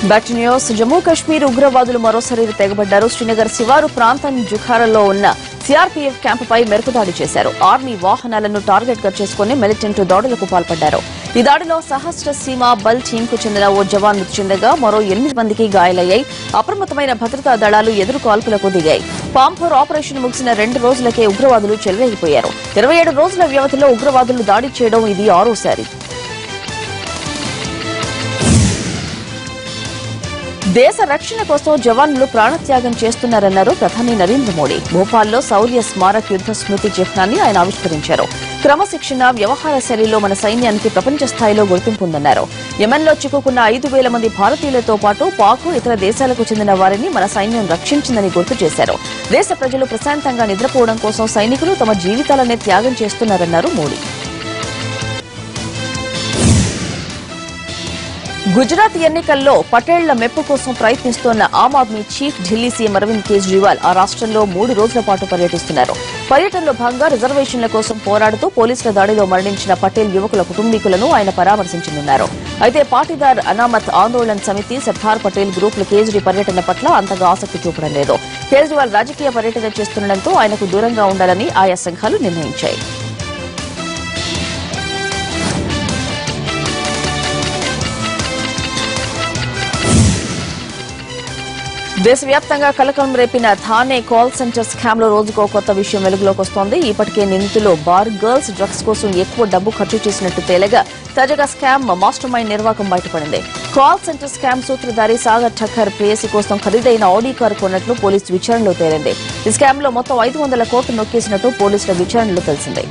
back to news Jammu Kashmir ఉగ్రవాదులు మరోసారి తెగబడ్డారు శ్రీనగర్ శివారు ప్రాంతం జుఖారలో ఉన్న సిఆర్పీఎఫ్ క్యాంపుపై మెరుపుదాడి చేశారు ఆర్మీ వాహనాలను టార్గెట్ గా చేసుకుని మిలిటెంట్ దాడులకు పాల్పడ్డారు ఈ దాడిలో సహస్ర సీమ బల్ టీమ్ కు చెందిన ఓ జవాన్ మృతి చెందగా మరో ఎనిమిది మందికి గాయాలయ్యాయి అప్రమత్తమైన భద్రతా దళాలు ఎదురు కాల్పులకు దిగాయి పాంపూర్ ఆపరేషన్ ముగిసిన రెండు రోజులకే ఉగ్రవాదులు చెలరేగిపోయారు ఇరవై ఏడు రోజుల వ్యవధిలో ఉగ్రవాదులు దాడి చేయడం ఇది ఆరోసారి దేశ రక్షణ కోసం జవాన్లు ప్రాణత్యాగం చేస్తున్నారన్నారు ప్రధాని నరేంద్ర మోడీ భోపాల్లో శౌర్య స్మారక్ యుద్ధ స్మృతి చిహ్నాన్ని ఆయన ఆవిష్కరించారు క్రమశిక్షణ వ్యవహార శైలిలో మన సైన్యానికి ప్రపంచ స్థాయిలో గుర్తింపు ఉందన్నారు యెమెన్లో చిక్కుకున్న ఐదు వేల మంది భారతీయులతో పాటు పాక్ ఇతర దేశాలకు చెందిన వారిని మన సైన్యం రక్షించిందని గుర్తు చేశారు దేశ ప్రజలు ప్రశాంతంగా నిద్రపోవడం కోసం సైనికులు తమ జీవితాలనే త్యాగం చేస్తున్నారన్నారు మోడీ గుజరాత్ ఎన్నికల్లో పటేళ్ల మెప్పు కోసం ప్రయత్నిస్తోన్న ఆమ్ ఆద్మీ చీఫ్ ఢిల్లీ సీఎం అరవింద్ కేజ్రీవాల్ ఆ రాష్ట్రంలో మూడు రోజుల పాటు పర్యటిస్తున్నారు పర్యటనలో భాగంగా రిజర్వేషన్ల కోసం పోరాడుతూ పోలీసుల దాడిలో మరణించిన పటేల్ యువకుల కుటుంబీకులను ఆయన పరామర్శించనున్నారు అయితే పాటీదార్ అనామత్ ఆందోళన్ సమితి సర్దార్ పటేల్ గ్రూపుల కేజ్రీ పర్యటన పట్ల అంతగా ఆసక్తి చూపడం లేదు కేజ్రీవాల్ రాజకీయ పర్యటన చేస్తుండటంతో ఆయనకు దూరంగా ఉండాలని ఆయా సంఘాలు నిర్ణయించాయి దేశవ్యాప్తంగా కలకలం రేపిన థానే కాల్ సెంటర్ స్కామ్ లో రోజుకో కొత్త విషయం వెలుగులోకి వస్తోంది ఇప్పటికే నిందితులు బార్ గర్ల్స్ డ్రగ్స్ కోసం ఎక్కువ డబ్బు ఖర్చు చేసినట్టు తేలగా తాజాగా స్కామ్ మాస్టర్ మైండ్ నిర్వాకం బయటపడింది కాల్ సెంటర్ స్కామ్ సూత్రధారి సాగర్ ఠక్కర్ ప్రేయసి కోసం ఖరీదైన ఆడీ కారు కొన్నట్లు పోలీసు విచారణలో తేలింది ఈ స్కామ్ లో మొత్తం ఐదు వందల కోట్లు నొక్కేసినట్టు పోలీసుల విచారణలో తెలిసింది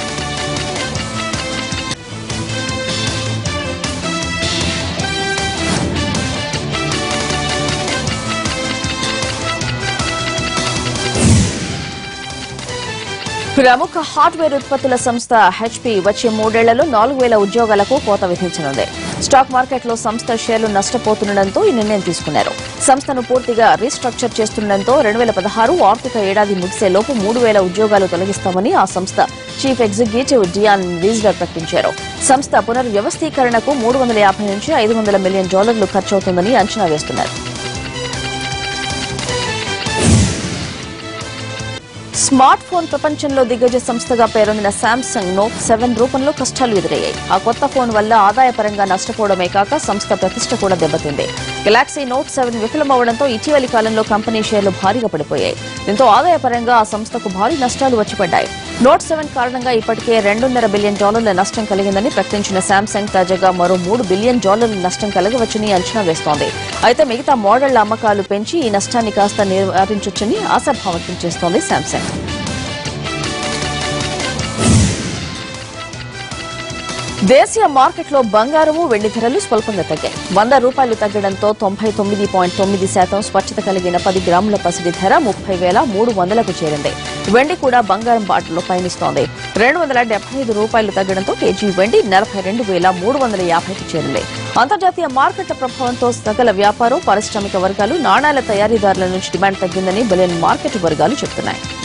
ప్రముఖ హార్డ్వేర్ ఉత్పత్తుల సంస్థ హెచ్పి వచ్చే మూడేళ్లలో నాలుగు వేల ఉద్యోగాలకు కోత విధించనుంది స్టాక్ మార్కెట్లో సంస్థ షేర్లు నష్టపోతుండటంతో ఈ నిర్ణయం తీసుకున్నారు సంస్థను పూర్తిగా రీస్ట్రక్చర్ చేస్తుండటంతో రెండు వేల పదహారు ఆర్థిక ఏడాది ముగిసేలోపు మూడు వేల ఉద్యోగాలు తొలగిస్తామని ఆ సంస్థ చీఫ్ ఎగ్జిక్యూటివ్ డియాన్ రీజ్లర్ ప్రకటించారు సంస్థ పునర్వ్యవస్థీకరణకు మూడు వందల యాభై నుంచి ఐదు వందల మిలియన్ డాలర్లు ఖర్చవుతుందని అంచనా వేస్తున్నారు స్మార్ట్ ఫోన్ ప్రపంచంలో దిగ్గజ సంస్థగా పేరొందిన శాంసంగ్ నోట్ సెవెన్ రూపంలో కష్టాలు ఎదురయ్యాయి ఆ కొత్త ఫోన్ వల్ల ఆదాయపరంగా నష్టపోవడమే కాక సంస్థ ప్రతిష్ట కూడా దెబ్బతింది గెలాక్సీ నోట్ సెవెన్ విఫలమవడంతో ఇటీవలి కాలంలో కంపెనీ షేర్లు భారీగా పడిపోయాయి దీంతో ఆదాయపరంగా ఆ సంస్థకు భారీ నష్టాలు వచ్చిపడ్డాయి నోట్ సెవెన్ కారణంగా ఇప్పటికే రెండున్నర బిలియన్ డాలర్ల నష్టం కలిగిందని ప్రకటించిన శాంసంగ్ తాజాగా మరో మూడు బిలియన్ డాలర్ల నష్టం కలగవచ్చని అంచనా వేస్తోంది అయితే మిగతా మోడళ్ల అమ్మకాలు పెంచి ఈ నష్టాన్ని కాస్త నివారించొచ్చని ఆశాభావం వ్యక్తం చేస్తోంది శాంసంగ్ దేశీయ మార్కెట్లో బంగారము వెండి ధరలు స్వల్పంగా తగ్గాయి వంద రూపాయలు తగ్గడంతో తొంభై తొమ్మిది పాయింట్ తొమ్మిది శాతం స్వచ్ఛత కలిగిన పది గ్రాముల పసిడి ధర ముప్పై వేల మూడు వందలకు చేరింది వెండి కూడా బంగారం బాటలో పయనిస్తోంది రెండు వందల డెబ్బై ఐదు రూపాయలు తగ్గడంతో కేజీ వెండి నలభై రెండు వేల మూడు వందల యాభైకి చేరింది అంతర్జాతీయ మార్కెట్ల ప్రభావంతో సకల వ్యాపారం పారిశ్రామిక వర్గాలు నాణాల తయారీదారుల నుంచి డిమాండ్ తగ్గిందని బలియన్ మార్కెట్ వర్గాలు చెబుతున్నాయి